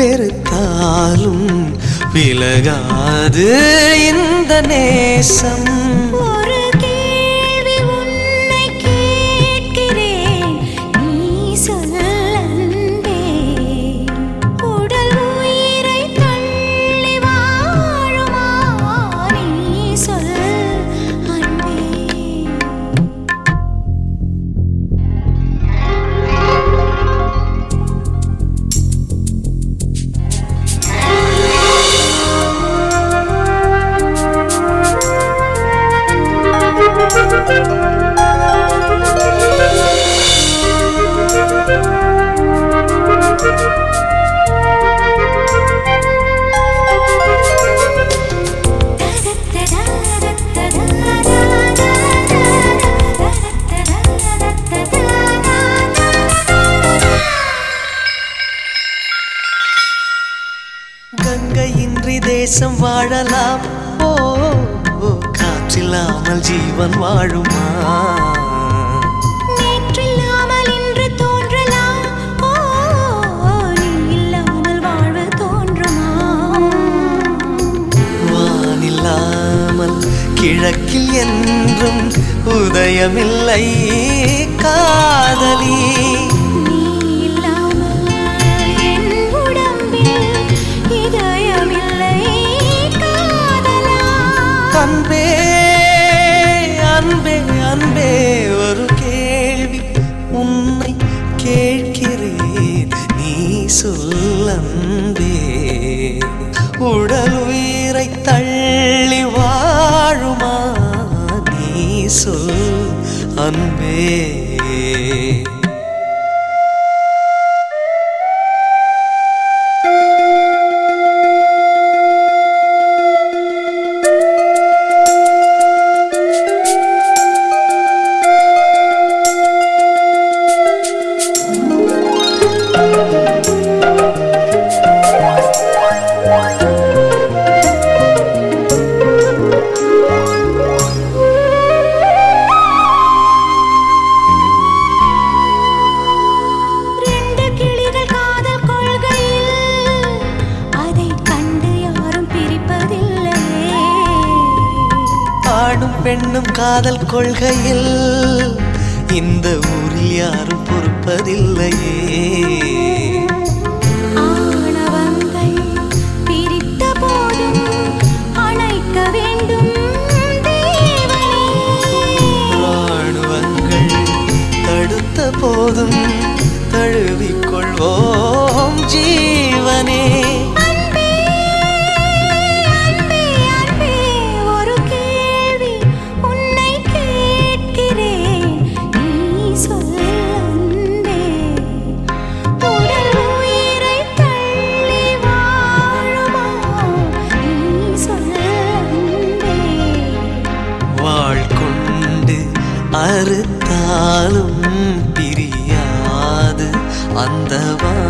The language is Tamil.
வெறுத்தாலும் விலகாது இந்த நேசம் ஒரு கேள்வி உன்னை கேட்கிறேன் நீ சொல் அன்பே உடல் உயிரை தள்ளி வாழுமா நீ சொல் அன்பே கங்கையின்றி தேசம் வாழலாம் ஓ ஓ, காற்றில்லாமல் ஜீவன் வாழுமா நேற்றில்லாமல் இன்று தோன்றலாம் ஓ நீ இல்லாமல் வாழ்வு தோன்றுமா வானில்லாமல் கிழக்கில் என்றும் உதயமில்லை காதலி நீ இல்லாமல் என் உடம்பில் இதயமில்லை காதலா அன்பே அன்பே அன்பே ஒரு கேள்வி உன்னை கேட்கிறேன் நீ சொல் அன்பே உடல் உயிரை தள்ளி வாழுமா நீ சொல் அன்பே ரெண்டு கிளிகள் காதல் கொள்கையில் அதைக் கண்டு யாரும் பிரிப்பதில்லையே ஆணும் பெண்ணும் காதல் கொள்கையில் இந்த ஊரில் யாரும் பொறுப்பதில்லையே ஆணவங்கள் பிரித்த போதும் அணைக்க வேண்டும் தேவனே ராணுவங்கள் தடுத்த போதும் தழுவிக்கொள்வோம் ஜீவனே அன்பே அன்பே அன்பே ஒரு கேள்வி உன்னை கேட்கிறேன் நீ சொல் அன்பே உடல் உயிரை தள்ளி வாழுமா நீ சொல் அன்பே வாழ் கொண்டு அறுத்தாலும் பிரியாது அந்த